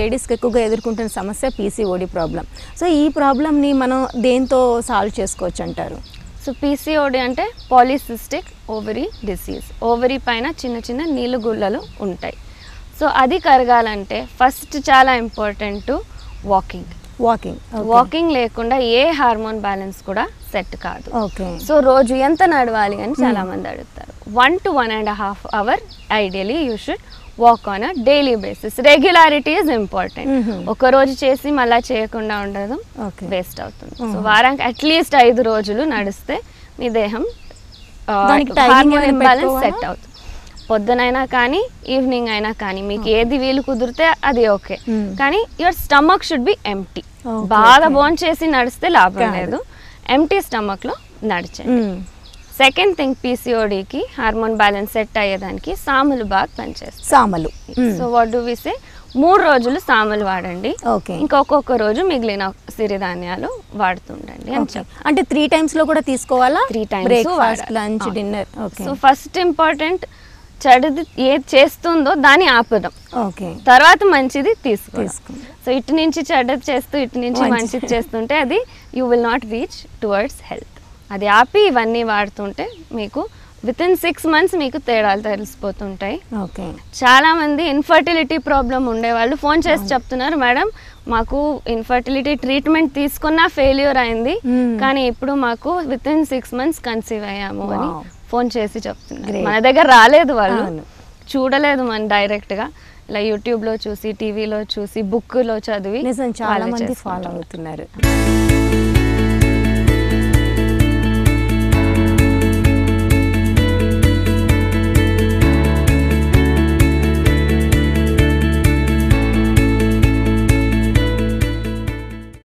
లేడీస్కి ఎక్కువగా ఎదుర్కొంటున్న సమస్య పీసీఓడి ప్రాబ్లం సో ఈ ప్రాబ్లమ్ని మనం దేంతో సాల్వ్ చేసుకోవచ్చు అంటారు సో పీసీఓడి అంటే పాలిసిస్టిక్ ఓవరీ డిసీజ్ ఓవరీ పైన చిన్న చిన్న నీళ్ళు గుళ్ళలు ఉంటాయి సో అది కరగాలంటే ఫస్ట్ చాలా ఇంపార్టెంట్ వాకింగ్ వాకింగ్ వాకింగ్ లేకుండా ఏ హార్మోన్ బ్యాలెన్స్ కూడా సెట్ కాదు ఓకే సో రోజు ఎంత నడవాలి అని చాలా మంది అడుగుతారు one to one and half hour ideally you should walk on a daily basis regularity is important Mhm. ఒక రోజు చేసి మళ్ళీ చేయకుండా ఉండడం ఓకే వేస్ట్ అవుతుంది సో వారానికి అట్లీస్ట్ ఐదు రోజులు నడిస్తే మీ దేహం దానికి timing హార్మోన్ ఏమైనా ఇంబ్యాలెన్స్ పెట్టుకోవాలా? సెట్ అవుతుంది పొద్దునైనా కానీ ఈవినింగ్ అయినా కానీ మీకు ఏది వీలు కుదిరితే అది ఓకే Hmm. కానీ your stomach should be empty Okay, బాగా okay. బోన్ చేసి నడిస్తే లాభం కాదు. లేదు ఎంటీ స్టమక్ లో నడిచండి సెకండ్ థింగ్ పీసీఓడికి హార్మోన్ బ్యాలెన్స్ సెట్ అయ్యేదానికి సాములు బాగా పనిచేస్తాయి సామలు so what do we say మూడు రోజులు సాములు వాడండి ఓకే ఇంకొక రోజు మిగిలిన సిరిధాన్యాలు వాడుతుండండి అని ఓకే అంటే త్రీ టైమ్స్ లో కూడా తీసుకోవాలా Three times బ్రేక్ఫాస్ట్ వాడాలి. లంచ్ అవును. Dinner okay so first important చెడుది ఏది చేస్తుందో దాన్ని ఆపదాం ఓకే తర్వాత మంచిది తీసుకోవాలి తీసుకోండి సో ఇటు నుంచి చెడ్డది చేస్తూ ఇటు నుంచి మంచి- మంచిది చేస్తుంటే అది you will not reach towards health అది ఆపి ఇవన్నీ వాడుతుంటే మీకు విత్ ఇన్ సిక్స్ మంత్స్ మీకు తేడాలు తెలిసిపోతుంటాయి ఓకే చాలా మంది ఇన్ఫర్టిలిటీ ప్రాబ్లం ఉండేవాళ్ళు ఫోన్ చేసి చెప్తున్నారు మేడం మాకు ఇన్ఫర్టిలిటీ ట్రీట్మెంట్ తీసుకున్నా ఫెయిల్యూర్ అయింది Hmm. కానీ ఇప్పుడు మాకు within six months conceive అయ్యాము అని Wow. ఫోన్ చేసి చెప్తున్నారు Great. మన దగ్గర రాలేదు వాళ్ళు అవును. చూడలేదు మన డైరెక్ట్ గా ఇలా యూట్యూబ్ లో చూసి టీవీలో చూసి బుక్ లో చదివి నిజం చాలా వాళ్ళే మంది చేసుకుంటున్నారు. ఫాలో అవుతున్నారు